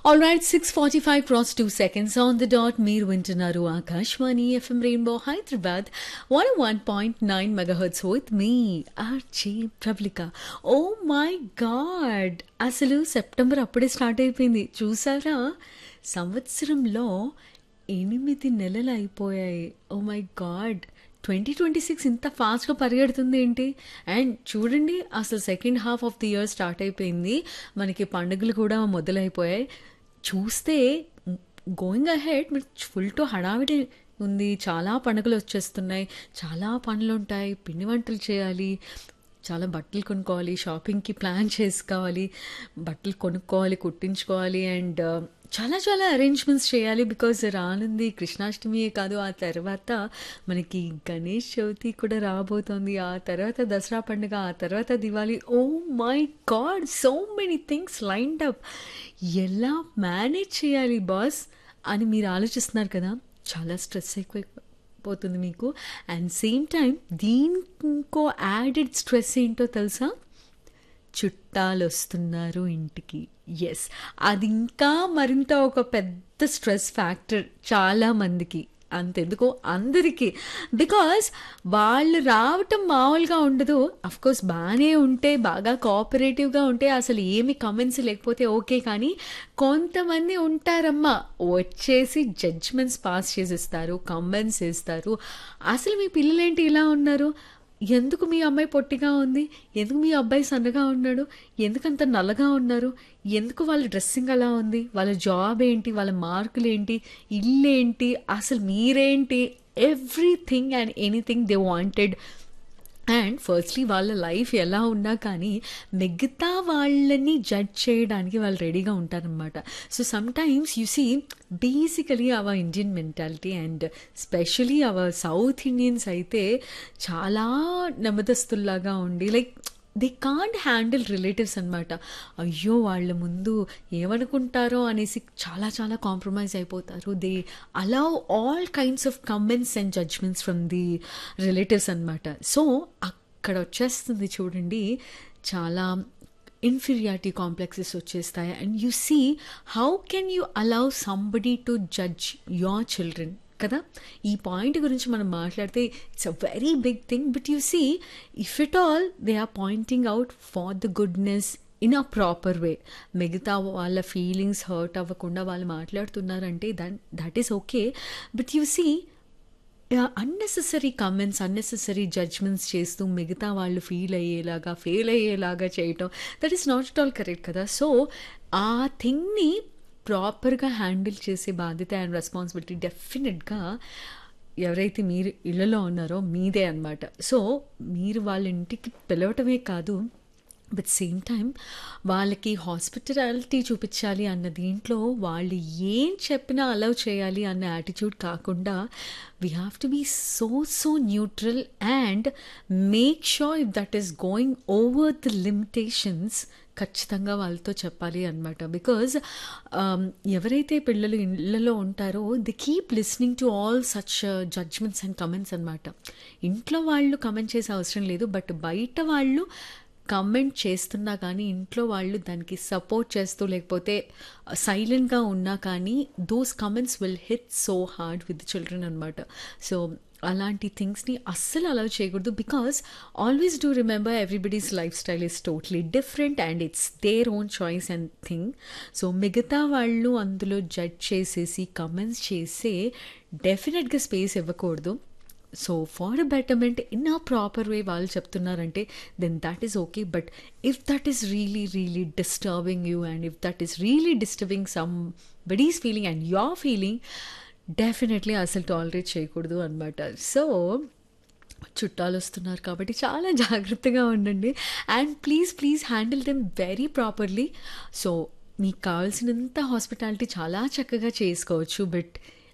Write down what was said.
all right six forty five cross two seconds on the dot మీరు వింటున్నారు Akashvani FM rainbow Hyderabad one one point nine megahertz with me RJ Prablika oh my god అసలు September అప్పుడే start అయిపోయింది చూసారా సంవత్సరంలో ఎనిమిది నెలలు అయిపోయాయి oh my god twenty twenty six ఇంత ఫాస్ట్గా పరిగెడుతుంది ఏంటి అండ్ చూడండి అసలు second half of the year start అయిపోయింది మనకి పండుగలు కూడా మొదలైపోయాయి చూస్తే గోయింగ్ అహెడ్ మీరు ఫుల్ టు హడావిడి ఉంది చాలా పండుగలు వచ్చేస్తున్నాయి చాలా పనులు ఉంటాయి పిండి వంటలు చేయాలి చాలా బట్టలు కొనుక్కోవాలి షాపింగ్కి ప్లాన్ చేసుకోవాలి బట్టలు కొనుక్కోవాలి కుట్టించుకోవాలి అండ్ చాలా చాలా అరేంజ్మెంట్స్ చేయాలి బికాజ్ రానుంది కృష్ణాష్టమియే కాదు ఆ తర్వాత మనకి గణేష్ చవితి కూడా రాబోతోంది ఆ తర్వాత దసరా పండుగ ఆ తర్వాత Diwali oh my god so many things lined up ఎలా మేనేజ్ చేయాలి బాస్ అని మీరు ఆలోచిస్తున్నారు కదా చాలా స్ట్రెస్ ఎక్కువ పోతుంది మీకు అండ్ సేమ్ టైం దీనికి ఇంకో యాడెడ్ స్ట్రెస్ ఏంటో తెలుసా చుట్టాలు వస్తున్నారు ఇంటికి ఎస్ అది ఇంకా మరింత ఒక పెద్ద స్ట్రెస్ ఫ్యాక్టర్ చాలా మందికి అంతెందుకో అందరికీ బికాస్ వాళ్ళు రావటం మామూలుగా ఉండదు కోర్స్ బాగానే ఉంటే బాగా కోఆపరేటివ్గా ఉంటే అసలు ఏమి కమెంట్స్ లేకపోతే ఓకే కానీ కొంతమంది ఉంటారమ్మా వచ్చేసి జడ్జ్మెంట్స్ పాస్ చేసేస్తారు కమెంట్స్ వేస్తారు అసలు మీ పిల్లలేంటి ఇలా ఉన్నారు ఎందుకు మీ అమ్మాయి పొట్టిగా ఉంది ఎందుకు మీ అబ్బాయి సన్నగా ఉన్నాడు ఎందుకంత నల్లగా ఉన్నారు ఎందుకు వాళ్ళ డ్రెస్సింగ్ అలా ఉంది వాళ్ళ జాబ్ ఏంటి వాళ్ళ మార్కులు ఏంటి ఇల్లు ఏంటి అసలు మీరేంటి everything and anything they wanted and firstly వాళ్ళ లైఫ్ ఎలా ఉన్నా కానీ మిగతా వాళ్ళని జడ్జ్ చేయడానికి వాళ్ళు రెడీగా ఉంటారనమాట so sometimes you see basically our Indian mentality and specially our South Indians అయితే చాలా నెమ్మదస్తుల్లాగా ఉండి like they can't handle relatives అనమాట అయ్యో వాళ్ళ ముందు ఏమనుకుంటారో అనేసి చాలా చాలా కాంప్రమైజ్ అయిపోతారు they allow all kinds of comments and judgements from the relatives అనమాట సో అక్కడ వచ్చేస్తుంది చూడండి చాలా ఇన్ఫీరియారిటీ కాంప్లెక్సెస్ వచ్చేస్తాయి and you see how can you allow somebody to judge your children కదా ఈ పాయింట్ గురించి మనం మాట్లాడితే it's a very big thing but you see if it all they are pointing out for the goodness in a proper way మిగతా వాళ్ళ feelings hurt అవ్వకుండా వాళ్ళు మాట్లాడుతున్నారంటే that that is okay but you see unnecessary comments unnecessary judgements చేస్తూ మిగతా వాళ్ళు feel అయ్యేలాగా fail అయ్యేలాగా చేయటం that is not at all correct కదా సో ఆ థింగ్ని ప్రాపర్గా హ్యాండిల్ చేసే బాధ్యత అండ్ రెస్పాన్సిబిలిటీ డెఫినెట్గా ఎవరైతే మీరు ఇళ్ళలో ఉన్నారో మీదే అనమాట సో మీరు వాళ్ళ ఇంటికి పిలవటమే కాదు బట్ సేమ్ టైం వాళ్ళకి హాస్పిటాలిటీ చూపించాలి అన్న దీంట్లో వాళ్ళు ఏం చెప్పినా అలౌ చేయాలి అన్న యాటిట్యూడ్ కాకుండా we have to be so so neutral and make sure if that is going over the limitations ఖచ్చితంగా వాళ్ళతో చెప్పాలి అనమాట బికాజ్ ఎవరైతే పిల్లలు ఇళ్ళలో ఉంటారో they keep listening to all such judgements and comments అనమాట ఇంట్లో వాళ్ళు కమెంట్ చేసే అవసరం లేదు బట్ బయట వాళ్ళు కమెంట్ చేస్తున్నా కానీ ఇంట్లో వాళ్ళు దానికి సపోర్ట్ చేస్తూ లేకపోతే సైలెంట్గా ఉన్నా కానీ those comments will hit so hard with children అనమాట సో అలాంటి థింగ్స్ని అస్సలు అలౌ చేయకూడదు because always do remember everybody's lifestyle is totally different and it's their own choice and thing so మిగతా వాళ్ళు అందులో జడ్జ్ చేసేసి కమెంట్స్ చేసే డెఫినెట్గా స్పేస్ ఇవ్వకూడదు so for a betterment in a proper way వాళ్ళు చెప్తున్నారంటే then that is okay but if that is really really disturbing you and if that is really disturbing somebody's feeling and your feeling definitely అసలు tolerate చేయకూడదు అనమాట so చుట్టాలు వస్తున్నారు కాబట్టి చాలా జాగ్రత్తగా ఉండండి and please please handle them very properly so మీకు కావాల్సినంత హాస్పిటాలిటీ చాలా చక్కగా చేసుకోవచ్చు బట్